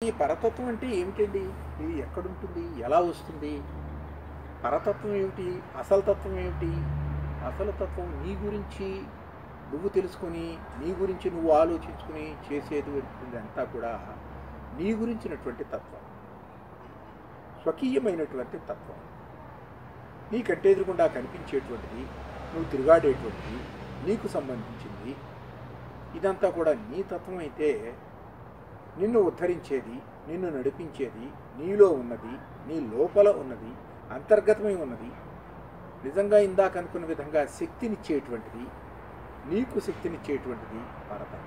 ఈ పరతత్వం అంటే ఏమిటండి ఇది ఎక్కడుంటుంది ఎలా వస్తుంది పరతత్వం ఏమిటి అసలు తత్వం ఏమిటి అసలు తత్వం నీ గురించి నువ్వు తెలుసుకొని నీ గురించి నువ్వు ఆలోచించుకుని చేసేది అంతా కూడా నీ గురించినటువంటి తత్వం స్వకీయమైనటువంటి తత్వం నీకంటే ఎదురుకుండా కనిపించేటువంటిది నువ్వు తిరుగాడేటువంటిది నీకు సంబంధించింది ఇదంతా కూడా నీ తత్వం అయితే నిన్ను ఉద్ధరించేది నిన్ను నడిపించేది నీలో ఉన్నది నీ లోపల ఉన్నది అంతర్గతమై ఉన్నది నిజంగా ఇందాక అనుకున్న విధంగా శక్తినిచ్చేటువంటిది నీకు శక్తినిచ్చేటువంటిది పరతత్వం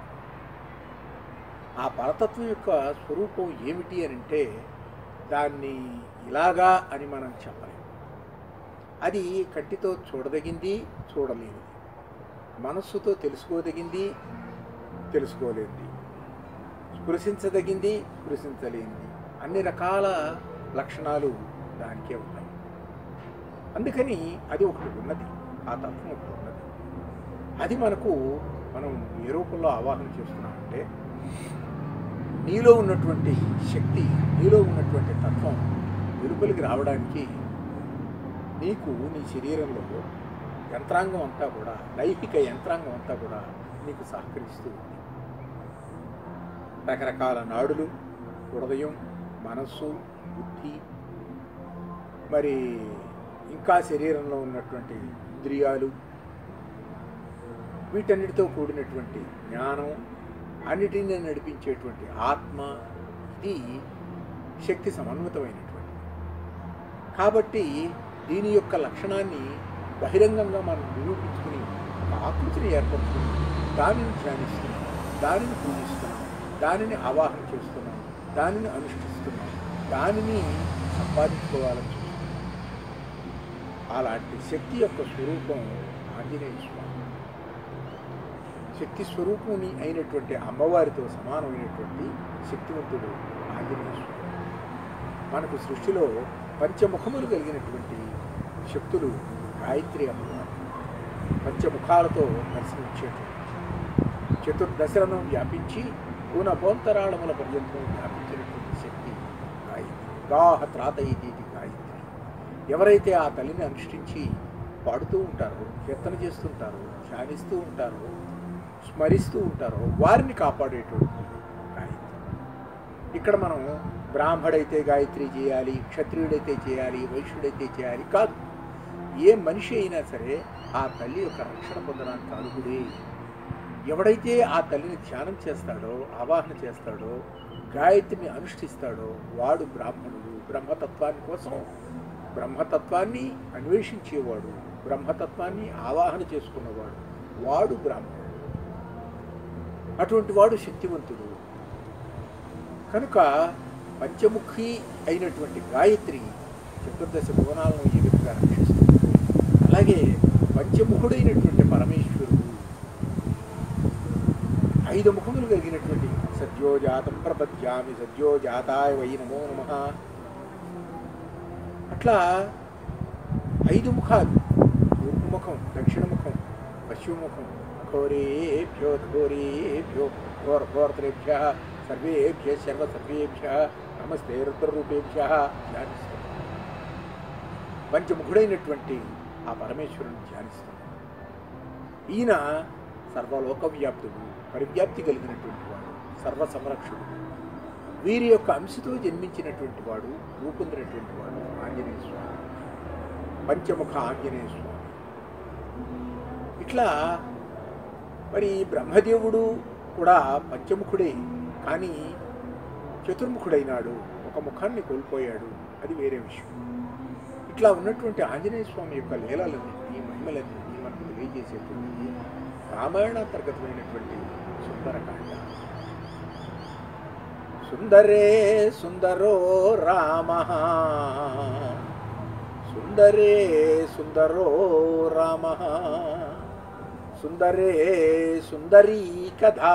ఆ పరతత్వం యొక్క స్వరూపం ఏమిటి అని అంటే దాన్ని ఇలాగా అని మనం చెప్పలేం అది కంటితో చూడదగింది చూడలేనిది మనస్సుతో తెలుసుకోదగింది తెలుసుకోలేనిది స్పృశించదగింది స్పృశించలేనిది అన్ని రకాల లక్షణాలు దానికే ఉన్నాయి అందుకని అది ఒకటి ఉన్నది ఆ తత్వం ఒకటి ఉన్నది అది మనకు మనం ఏ రూపంలో ఆవాహన చేస్తున్నామంటే నీలో ఉన్నటువంటి శక్తి నీలో ఉన్నటువంటి తత్వం వెలుపలికి రావడానికి నీకు నీ శరీరంలో యంత్రాంగం అంతా కూడా లైహిక యంత్రాంగం అంతా కూడా నీకు సహకరిస్తూ ఉంది రకరకాల నాడులు హృదయం మనస్సు బుద్ధి మరి ఇంకా శరీరంలో ఉన్నటువంటి ఇంద్రియాలు వీటన్నిటితో కూడినటువంటి జ్ఞానం అన్నిటిని నడిపించేటువంటి ఆత్మ ఇది శక్తి సమన్వితమైనటువంటి కాబట్టి దీని యొక్క లక్షణాన్ని బహిరంగంగా మనం నిరూపించుకుని ఒక ఆకృతిని ఏర్పరచుకుని దానిని ధ్యానిస్తున్నాం దానిని పూజిస్తున్నాం దానిని ఆవాహన చేస్తున్నాం దానిని అనుష్ఠిస్తున్నాం దానిని సంపాదించుకోవాలని చూస్తున్నాం అలాంటి శక్తి యొక్క స్వరూపం ఆంజనేయ స్వామి శక్తి స్వరూపుని అయినటువంటి అమ్మవారితో సమానమైనటువంటి శక్తివంతుడు ఆంజనేయ స్వామి మనకు సృష్టిలో పంచముఖములు కలిగినటువంటి శక్తులు గాయత్రి అమ్మవారు పంచముఖాలతో దర్శనమిచ్చేటువంటి చతుర్దశలను వ్యాపించి పూనపోంతరాళముల పర్యంతం వ్యాపించినటువంటి శక్తి గాయత్రి గాహ త్రాతయితీతి గాయత్రి ఎవరైతే ఆ తల్లిని అనుష్ఠించి పాడుతూ ఉంటారో కీర్తన చేస్తుంటారో ధ్యానిస్తూ ఉంటారో స్మరిస్తూ ఉంటారో వారిని కాపాడేటువంటి గాయత్రి ఇక్కడ మనం బ్రాహ్మడైతే గాయత్రి చేయాలి క్షత్రియుడైతే చేయాలి వైశ్యుడైతే చేయాలి కాదు ఏ మనిషి అయినా సరే ఆ తల్లి యొక్క రక్షణ పొందడానికి అర్హుడే ఎవడైతే ఆ తల్లిని ధ్యానం చేస్తాడో ఆవాహన చేస్తాడో గాయత్రిని అనుష్ఠిస్తాడో వాడు బ్రాహ్మణుడు బ్రహ్మతత్వాన్ని కోసం బ్రహ్మతత్వాన్ని అన్వేషించేవాడు బ్రహ్మతత్వాన్ని ఆవాహన చేసుకున్నవాడు వాడు బ్రాహ్మణుడు అటువంటి వాడు శక్తివంతుడు కనుక పంచముఖి అయినటువంటి గాయత్రి చతుర్దశ భువనాలను ఈ విధంగా రక్షిస్తుంది అలాగే పంచముఖుడైనటువంటి పరమేశ్వరుడు ఐదు ముఖములు కలిగినటువంటి సద్యోజాతం ప్రపద్యామి సద్యోజాతాయ వై నమో నమ అట్లా ఐదు ముఖాలు తూర్పు ముఖం దక్షిణ ముఖం పశ్చిమ ముఖం ఘోరేభ్యో ఘోరేభ్యో ఘోర ఘోరతరేభ్య సర్వేభ్య సర్వ సర్వేభ్య నమస్తే రుద్రరూపేభ్య ధ్యానిస్తాం పంచముఖుడైనటువంటి ఆ పరమేశ్వరుని ధ్యానిస్తాం ఈయన సర్వలోక వ్యాప్తుడు పరివ్యాప్తి కలిగినటువంటి వాడు సర్వ సంరక్షకుడు వీరి యొక్క అంశతో జన్మించినటువంటి వాడు రూపొందినటువంటి వాడు ఆంజనేయ స్వామి పంచముఖ ఆంజనేయ స్వామి ఇట్లా మరి బ్రహ్మదేవుడు కూడా పంచముఖుడే కానీ చతుర్ముఖుడైనాడు ఒక ముఖాన్ని కోల్పోయాడు అది వేరే విషయం ఇట్లా ఉన్నటువంటి ఆంజనేయ స్వామి యొక్క లీలలన్నింటినీ మహిమలన్నింటినీ మనకు తెలియజేసేటువంటి రామాయణాంతర్గతమైనటువంటి సుందరకాండ సుందరే సుందరో రామ సుందరే సుందరో రామ సుందరే సుందరీ కథా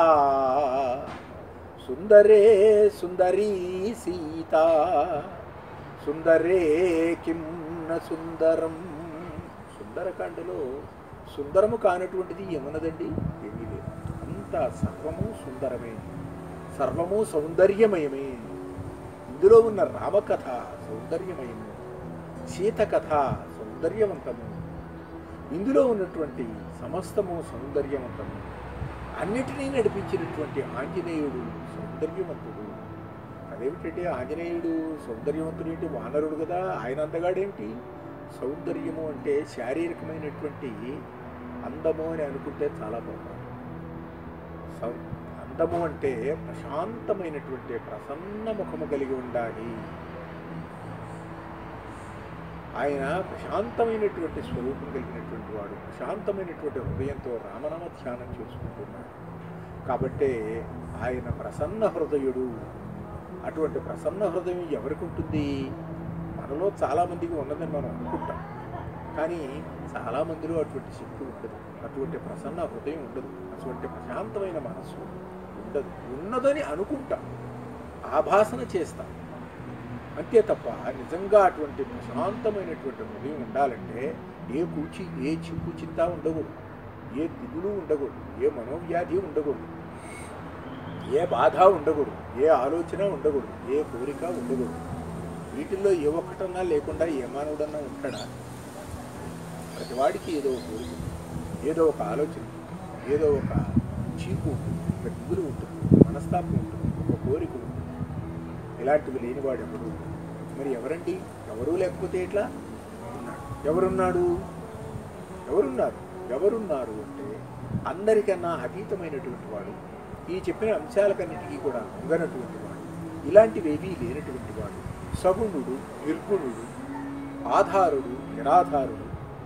సుందరే సుందరీ సీత సుందరే కిం న సుందరం సుందరకాండలో సుందరము కానటువంటిది ఏమన్నదండి ఏమీ లేదు అంతా సర్వము సుందరమే సర్వము సౌందర్యమయమే ఇందులో ఉన్న రామకథ సౌందర్యమయము సీత కథ సౌందర్యవంతము ఇందులో ఉన్నటువంటి సమస్తము సౌందర్యవంతము అన్నిటినీ నడిపించినటువంటి ఆంజనేయుడు సౌందర్యవంతుడు అదేమిటంటే ఆంజనేయుడు సౌందర్యవంతుడు ఏంటి వానరుడు కదా ఆయన అందగాడేమిటి సౌందర్యము అంటే శారీరకమైనటువంటి అందము అని అనుకుంటే చాలా బాగుంది సౌ అందము అంటే ప్రశాంతమైనటువంటి ప్రసన్న ముఖము కలిగి ఉండాలి ఆయన ప్రశాంతమైనటువంటి స్వరూపం కలిగినటువంటి వాడు ప్రశాంతమైనటువంటి హృదయంతో రామనామ ధ్యానం చేసుకుంటున్నాడు కాబట్టే ఆయన ప్రసన్న హృదయుడు అటువంటి ప్రసన్న హృదయం ఎవరికి ఉంటుంది మనలో చాలామందికి ఉన్నదని మనం అనుకుంటాం కానీ చాలామందిలో అటువంటి శక్తి ఉండదు అటువంటి ప్రసన్న హృదయం ఉండదు అటువంటి ప్రశాంతమైన మనస్సు ఉండదు ఉన్నదని అనుకుంటాం ఆభాసన చేస్తాం అంతే తప్ప నిజంగా అటువంటి ప్రశాంతమైనటువంటి హృదయం ఉండాలంటే ఏ కూచి ఏ చిక్కు చింత ఉండకూడదు ఏ దిగులు ఉండకూడదు ఏ మనోవ్యాధి ఉండకూడదు ఏ బాధ ఉండకూడదు ఏ ఆలోచన ఉండకూడదు ఏ కోరిక ఉండకూడదు వీటిల్లో ఏ ఒక్కటన్నా లేకుండా ఏ మానవుడన్నా ఉంటాడా ప్రతివాడికి ఏదో ఒక కోరిక ఉంటుంది. ఏదో ఒక ఆలోచన ఉంటుంది. ఏదో ఒక చీకు ఉంటుంది ఒక దిగులు ఉంటుంది ఒక మనస్తాపం ఉంటుంది ఒక కోరిక ఉంటుంది ఇలాంటివి లేనివాడు ఎవరు మరి ఎవరండి ఎవరూ లేకపోతే ఎట్లా ఉన్నాడు ఎవరున్నాడు ఎవరున్నారు ఎవరున్నారు అంటే అందరికన్నా అతీతమైనటువంటి వాడు ఈ చెప్పిన అంశాలకన్నిటికీ కూడా లొంగనటువంటి వాడు ఇలాంటివేవీ లేనటువంటి వాడు సగుణుడు నిర్గుణుడు ఆధారుడు నిరాధారుడు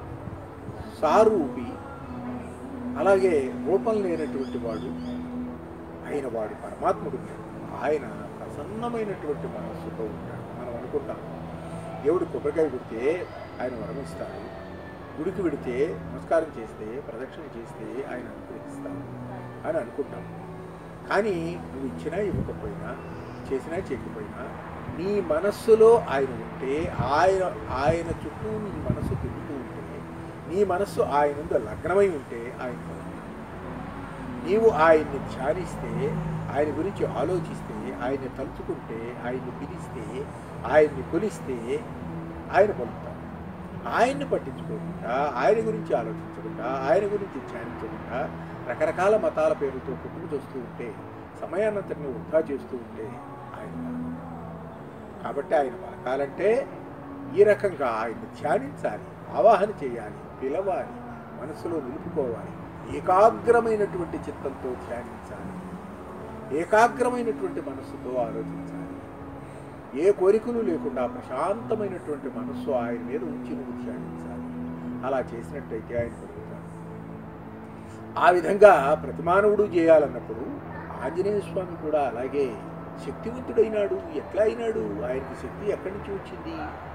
సారూపి అలాగే రూపం లేనటువంటి వాడు అయిన వాడు పరమాత్ముడు ఉన్నాడు. ఆయన ప్రసన్నమైనటువంటి మనస్సుతో ఉంటాడు మనం అనుకుంటాం దేవుడు కొబ్బరికాయ కొడితే ఆయన వరమిస్తాడు గుడికి వెడితే నమస్కారం చేస్తే ప్రదక్షిణ చేస్తే ఆయన అనుగ్రహిస్తాడు అని అనుకుంటాం కానీ నువ్వు ఇచ్చినా ఇవ్వకపోయినా చేసినా చేయకపోయినా నీ మనస్సులో ఆయన ఉంటే ఆయన ఆయన చుట్టూ నీ మనస్సు తిరుగుతూ ఉంటే నీ మనస్సు ఆయన ముందు లగ్నమై ఉంటే ఆయన కలుగుతాడు. నీవు ఆయన్ని ధ్యానిస్తే ఆయన గురించి ఆలోచిస్తే ఆయన్ని తలుచుకుంటే ఆయన్ని పిలిస్తే ఆయన్ని కొలిస్తే ఆయన పలుకుతాడు ఆయన్ని పట్టించుకోకుండా ఆయన గురించి ఆలోచించకుండా ఆయన గురించి ధ్యానించకుండా రకరకాల మతాల పేరుతో పుట్టుకు చూస్తూ ఉంటే సమయాన్నంతటిని వృధా చేస్తూ ఉంటే ఆయన పలకడు. కాబట్టి ఆయన పలకాలంటే ఈ రకంగా ఆయన్ని ధ్యానించాలి ఆవాహన చేయాలి పిలవాలి మనసులో నిలుపుకోవాలి ఏకాగ్రమైనటువంటి చిత్తంతో ధ్యానించాలి ఏకాగ్రమైనటువంటి మనస్సుతో ఆలోచించాలి ఏ కోరికలు లేకుండా ప్రశాంతమైనటువంటి మనస్సు ఆయన మీద ఉంచి నువ్వు ధ్యానించాలి అలా చేసినట్టయితే ఆయన పలుకుతాడు ఆ విధంగా ప్రతి మానవుడు చేయాలన్నప్పుడు ఆంజనేయ స్వామి కూడా అలాగే శక్తివంతుడైనాడు ఎట్లా అయినాడు ఆయనకి శక్తి ఎక్కడి నుంచి వచ్చింది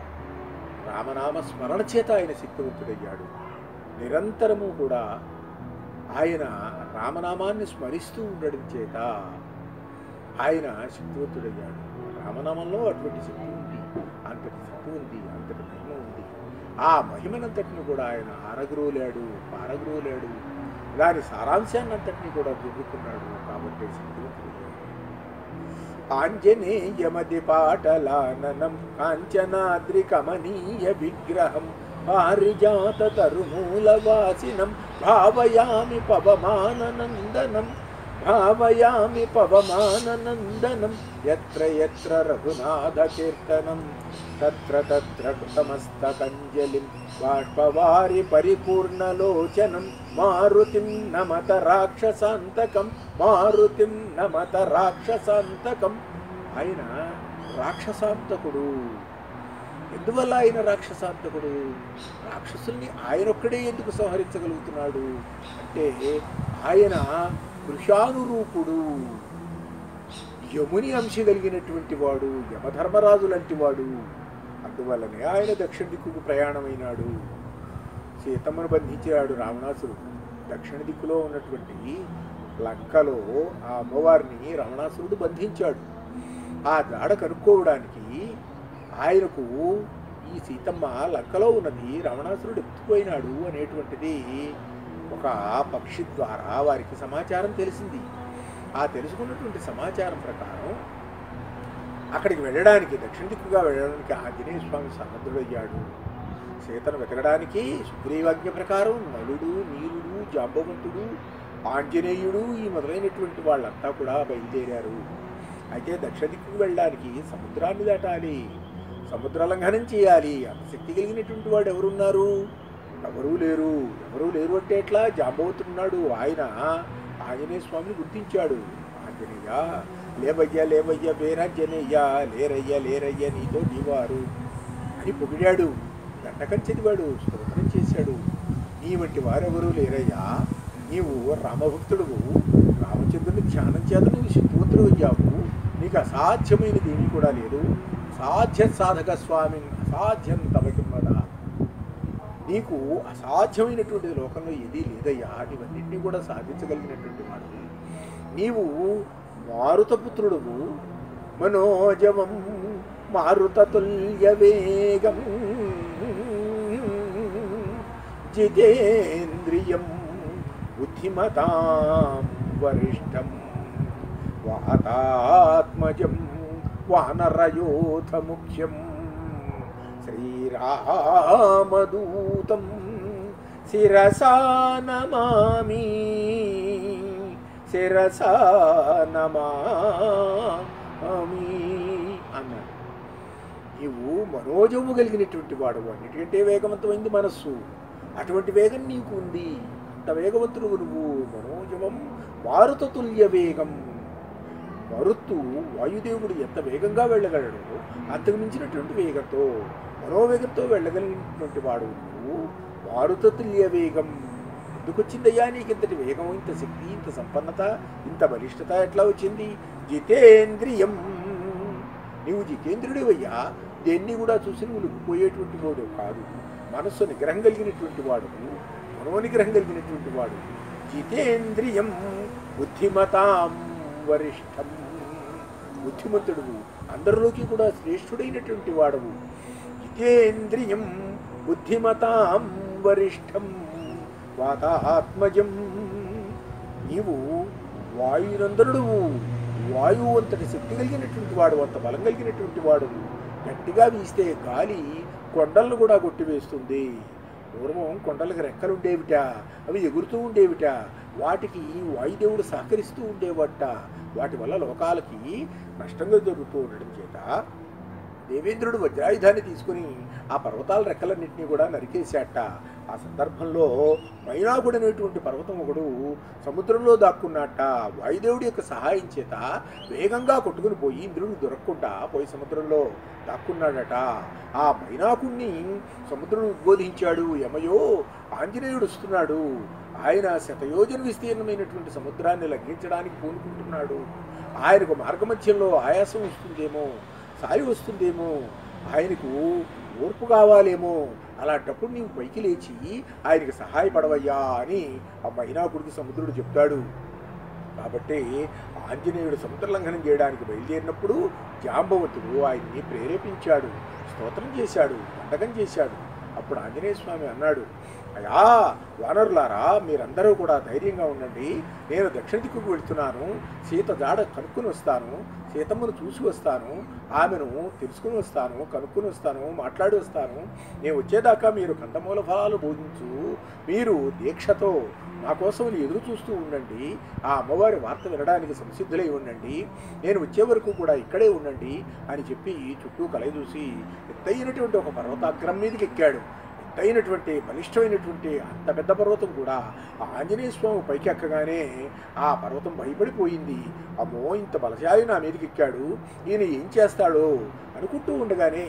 రామనామ స్మరణ చేత ఆయన శక్తివంతుడయ్యాడు నిరంతరము కూడా ఆయన రామనామాన్ని స్మరిస్తూ ఉండడం చేత ఆయన శక్తివంతుడయ్యాడు రామనామంలో అటువంటి శక్తి ఉంది అంతటి శక్తి ఉంది అంతటి మహిమ ఉంది ఆ మహిమనంతటిని కూడా ఆయన ఆరగ్రోలాడు పారగ్రోలాడు దాని సారాంశాన్ని అంతటిని కూడా దుర్రుకున్నాడు కాబట్టి శక్తివంతుడయ్యాడు ఆంజనేయమది పాటలాననం కాంచనాద్రి కమనీయ విగ్రహం పారిజాత తరుమూలవాసినం భావయామి పవమాననందనం భావయామి పవమాననందనం ఎత్ర ఎత్ర రఘునాథ కీర్తనం తత్ర తత్ర కృతమస్తకంజలిం బాష్పవారి పరిపూర్ణలోచనం మారుతిం నమత రాక్షసాంతకం మారుతిం నమత రాక్షసాంతకం ఆయన రాక్షసాంతకుడు ఎందువల్ల ఆయన రాక్షసాంతకుడు రాక్షసుల్ని ఆయన ఒక్కడే ఎందుకు సంహరించగలుగుతున్నాడు అంటే ఆయన కృషానురూపుడు యముని అంశ కలిగినటువంటి వాడు యమధర్మరాజు లాంటి వాడు అందువల్లనే ఆయన దక్షిణ దిక్కుకు ప్రయాణమైనాడు సీతమ్మను బంధించాడు రావణాసురుడు దక్షిణ దిక్కులో ఉన్నటువంటి లంకలో ఆ అమ్మవారిని రావణాసురుడు బంధించాడు ఆ జాడ కనుక్కోవడానికి ఆయనకు ఈ సీతమ్మ లంకలో ఉన్నది రావణాసురుడు ఎత్తుకుపోయినాడు అనేటువంటిది ఒక పక్షి ద్వారా వారికి సమాచారం తెలిసింది ఆ తెలుసుకున్నటువంటి సమాచారం ప్రకారం అక్కడికి వెళ్ళడానికి దక్షిణ దిక్కుగా వెళ్ళడానికి ఆంజనేయ స్వామి సన్నద్ధుడయ్యాడు సీతను వెతకడానికి సుగ్రీవాజ్ఞ ప్రకారం నలుడు నీరుడు జాంబవంతుడు ఆంజనేయుడు ఈ మొదలైనటువంటి వాళ్ళంతా కూడా బయలుదేరారు అయితే దక్షిణ దిక్కుకు వెళ్ళడానికి సముద్రాన్ని దాటాలి సముద్ర లంఘనం చేయాలి అంత శక్తి కలిగినటువంటి వాడు ఎవరున్నారు ఎవరూ లేరు ఎవరూ లేరు అంటే ఎట్లా జాంబవతుడున్నాడు ఆయన ఆంజనేయ స్వామిని గుర్తించాడు ఆంజనేయ లేవయ్యా లేవయ్యా వీరాంజనేయ లేరయ్యా లేరయ్యా నీతో నీవారు అని పొగిడాడు దండకం చదివాడు స్తోత్రం చేశాడు నీ వంటి వారెవరూ లేరయ్యా నీవు రామభక్తుడువు రామచంద్రుని ధ్యానం చేత నీవు శక్తివంతుడు అయ్యావు నీకు అసాధ్యమైనది ఏమీ కూడా లేదు సాధ్య సాధక స్వామి అసాధ్యం తమకిమ్మడా నీకు అసాధ్యమైనటువంటి లోకంలో ఏదీ లేదయ్యా నీవన్నింటినీ కూడా సాధించగలిగినటువంటి వాడు నీవు మారుతపుత్రుడువు మనోజవం మారుతతుల్య వేగం జితేంద్రియం బుద్ధిమతాం వరిష్టం వాతాత్మజం వానరయోధ ముఖ్యం శ్రీరామదూతం శిరసా నమామి శిరసా నమామి అన్నాడు నీవు మనోజము కలిగినటువంటి వాడు అన్నిటికంటే వేగవంతమైంది మనస్సు అటువంటి వేగం నీకు ఉంది అంత వేగవంతుడు నువ్వు మనోజవం మారుతతుల్య వేగం మరుత్తు వాయుదేవుడు ఎంత వేగంగా వెళ్ళగలడు అంతకు మించినటువంటి వేగంతో మనోవేగంతో వెళ్ళగలిగినటువంటి వాడు నువ్వు మారుతతుల్య వేగం ఎందుకు వచ్చిందయ్యా నీకు ఇంతటి వేగం ఇంత శక్తి ఇంత సంపన్నత ఇంత బలిష్టత ఎట్లా వచ్చింది జితేంద్రియం నీవు జితేంద్రుడివయ్యా దేన్ని కూడా చూసి నువ్వు లుక్కుపోయేటువంటి వాడు కాదు మనస్సు నిగ్రహం కలిగినటువంటి వాడు మనోనిగ్రహం కలిగినటువంటి వాడు జితేంద్రియం బుద్ధిమతాం వరిష్టం బుద్ధిమంతుడువు అందరిలోకి కూడా శ్రేష్ఠుడైనటువంటి వాడవు జితేంద్రియం బుద్ధిమతాం వరిష్టం వాతాత్మజం నీవు వాయునందనుడువు వాయువు అంతటి శక్తి కలిగినటువంటి వాడు అంత బలం కలిగినటువంటి వాడు గట్టిగా వీస్తే గాలి కొండలను కూడా కొట్టివేస్తుంది పూర్వం కొండలకు రెక్కలు ఉండేవిట అవి ఎగురుతూ ఉండేవిట వాటికి వాయుదేవుడు సహకరిస్తూ ఉండేవట వాటి వల్ల లోకాలకి నష్టంగా జరుగుతూ ఉండడం చేత దేవేంద్రుడు వజ్రాయుధాన్ని తీసుకుని ఆ పర్వతాల రెక్కలన్నింటినీ కూడా నరికేశాట ఆ సందర్భంలో మైనాకుడు అనేటువంటి పర్వతం ఒకడు సముద్రంలో దాక్కున్నట్ట వాయుదేవుడి యొక్క సహాయం చేత వేగంగా కొట్టుకుని పోయి ఇంద్రుడికి దొరకకుండా పోయి సముద్రంలో దాక్కున్నాడట ఆ మైనాకుణ్ణి సముద్రుడు ఉద్బోధించాడు యమయో ఆంజనేయుడు వస్తున్నాడు ఆయన శతయోజన విస్తీర్ణమైనటువంటి సముద్రాన్ని లంఘించడానికి పూనుకుంటున్నాడు ఆయనకు మార్గమధ్యంలో ఆయాసం వస్తుందేమో సారి వస్తుందేమో ఆయనకు ఓర్పు కావాలేమో అలాంటప్పుడు నీవు పైకి లేచి ఆయనకి సహాయపడవయ్యా అని ఆ మైనాకుడికి సముద్రుడు చెప్తాడు కాబట్టి ఆంజనేయుడు సముద్ర లంఘనం చేయడానికి బయలుదేరినప్పుడు జాంబవతుడు ఆయన్ని ప్రేరేపించాడు స్తోత్రం చేశాడు దండకం చేశాడు అప్పుడు ఆంజనేయ స్వామి అన్నాడు అయ్యా వానరులారా మీరందరూ కూడా ధైర్యంగా ఉండండి నేను దక్షిణ దిక్కుకు వెళ్తున్నాను సీత జాడ కనుక్కుని వస్తాను సీతమ్మను చూసి వస్తాను ఆమెను తెలుసుకుని వస్తాను కనుక్కుని వస్తాను మాట్లాడి వస్తాను నేను వచ్చేదాకా మీరు కందమూల ఫలాలు బోధించు మీరు దీక్షతో నా కోసం మీరు ఎదురు చూస్తూ ఉండండి ఆ అమ్మవారి వార్త వినడానికి సంసిద్ధులై ఉండండి నేను వచ్చే వరకు కూడా ఇక్కడే ఉండండి అని చెప్పి చుట్టూ కలయి చూసి ఎత్తైనటువంటి ఒక పర్వతాగ్రం మీదకి ఎక్కాడు ఎత్తైనటువంటి బలిష్టమైనటువంటి అంత పెద్ద పర్వతం కూడా ఆ ఆంజనేయ స్వామి పైకి ఎక్కగానే ఆ పర్వతం భయపడిపోయింది అమ్మో ఇంత బలశాలి నా మీదకి ఎక్కాడు ఈయన ఏం చేస్తాడో అనుకుంటూ ఉండగానే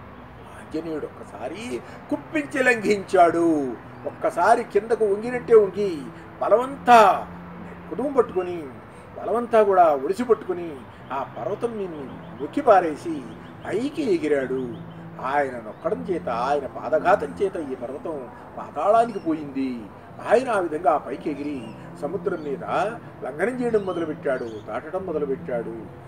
ఆంజనేయుడు ఒక్కసారి కుప్పించి లంఘించాడు ఒక్కసారి కిందకు వంగినట్టే వంగి బలవంతా కుటుంబం పట్టుకొని బలవంతా కూడా ఒడిసి పట్టుకుని ఆ పర్వతం మీద నొక్కి పారేసి పైకి ఎగిరాడు ఆయన నొక్కడం చేత ఆయన పాదఘాతం చేత ఈ పర్వతం పాతాళానికి పోయింది ఆయన ఆ విధంగా ఆ పైకి ఎగిరి సముద్రం మీద లంఘనం చేయడం మొదలుపెట్టాడు దాటడం మొదలుపెట్టాడు